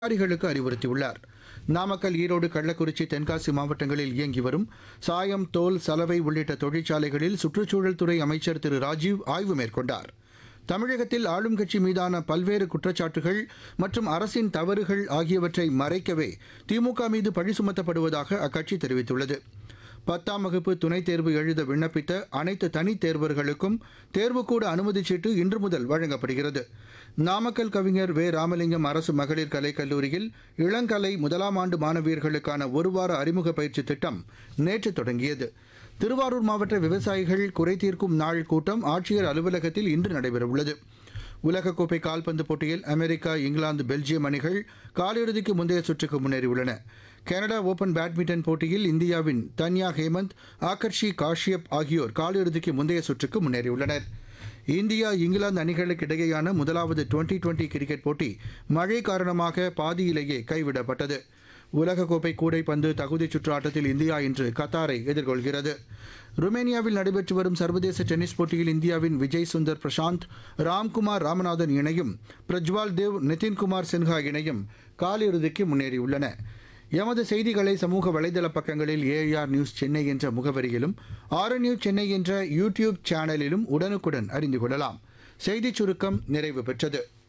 அதிகாரிகளுக்கு அறிவுறுத்தியுள்ளார் நாமக்கல் ஈரோடு கள்ளக்குறிச்சி தென்காசி மாவட்டங்களில் இயங்கி வரும் சாயம் தோல் சலவை உள்ளிட்ட தொழிற்சாலைகளில் சுற்றுச்சூழல் துறை அமைச்சர் திரு ராஜீவ் ஆய்வு மேற்கொண்டார் தமிழகத்தில் ஆளும் கட்சி மீதான பல்வேறு குற்றச்சாட்டுகள் மற்றும் அரசின் தவறுகள் ஆகியவற்றை மறைக்கவே திமுக மீது பழி சுமத்தப்படுவதாக அக்கட்சி தெரிவித்துள்ளது பத்தாம் வகுப்பு துணைத் தேர்வு எழுத விண்ணப்பித்த அனைத்து தனித் தேர்வர்களுக்கும் தேர்வுக்கூட அனுமதிச் சீட்டு இன்று முதல் வழங்கப்படுகிறது நாமக்கல் கவிஞர் வே ராமலிங்கம் அரசு மகளிர் கலைக் கல்லூரியில் இளங்கலை முதலாம் ஆண்டு மாணவியர்களுக்கான ஒருவார அறிமுக பயிற்சி திட்டம் நேற்று தொடங்கியது திருவாரூர் மாவட்ட விவசாயிகள் குறை தீர்க்கும் நாள் கூட்டம் ஆட்சியர் அலுவலகத்தில் இன்று நடைபெறவுள்ளது உலகக்கோப்பை கால்பந்து போட்டியில் அமெரிக்கா இங்கிலாந்து பெல்ஜியம் அணிகள் காலிறுதிக்கு முந்தைய சுற்றுக்கு முன்னேறியுள்ளன கனடா ஓபன் பேட்மிண்டன் போட்டியில் இந்தியாவின் தன்யா ஹேமந்த் ஆகர்ஷி காஷ்யப் ஆகியோர் காலிறுதிக்கு முந்தைய சுற்றுக்கு முன்னேறியுள்ளனர் இந்தியா இங்கிலாந்து அணிகளுக்கு இடையேயான முதலாவது டுவெண்டி டுவெண்டி கிரிக்கெட் போட்டி மழை காரணமாக பாதியிலேயே கைவிடப்பட்டது உலகக்கோப்பை கூடைப்பந்து தகுதிச் சுற்று ஆட்டத்தில் இந்தியா இன்று கத்தாரை எதிர்கொள்கிறது ருமேனியாவில் நடைபெற்று வரும் சர்வதேச டென்னிஸ் போட்டியில் இந்தியாவின் விஜய் சுந்தர் பிரசாந்த் ராம்குமார் ராமநாதன் இணையும் பிரஜ்வால் தேவ் நிதின்குமார் சின்ஹா இணையும் காலிறுதிக்கு முன்னேறியுள்ளன எமது செய்திகளை சமூக வலைதள பக்கங்களில் ஏஆர் நியூஸ் சென்னை என்ற முகவரியிலும் ஆர் நியூஸ் சென்னை என்ற யூடியூப் சேனலிலும் உடனுக்குடன் அறிந்து கொள்ளலாம் செய்திச் சுருக்கம் நிறைவு பெற்றது